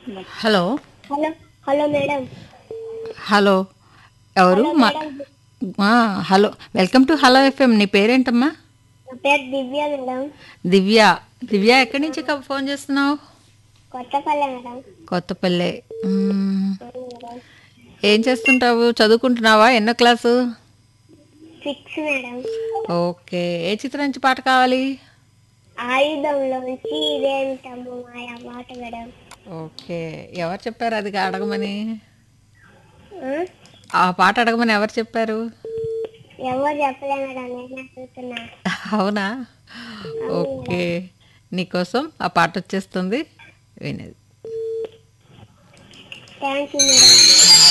Hello hello hello madam hello ఎవరు hello మా madam ఆ, hello welcome to hello FM నీ పేరేంటమ్మా నా పేరు దివ్య మేడం దివ్య దివ్య ఎక్కడి నుంచి క- ఫోన్ చేస్తున్నావు కొత్తపల్లె మేడం కొత్తపల్లె మ్మ్. అవును మేడం ఏం చేస్తుంటావు చదువుకుంటున్నావా ఎన్నో క్లాసు సిక్స్ మేడం ఓకే ఏ చిత్రం నుంచి పాట కావాలి ఆయుధంలోంచి ఇదేంటమ్మ మాయా మాట మేడం ఓకే ఎవరు చెప్పారు అది అడగమని ఆ? ఆ పాట అడగమని ఎవరు చెప్పారు ఎవరు చెప్పలే మేడం నేనే అడుగుతున్నా అవునా ఓకే నీకోసం ఆ పాట వచ్చేస్తుంది వినేది థ్యాంక్ యూ మేడం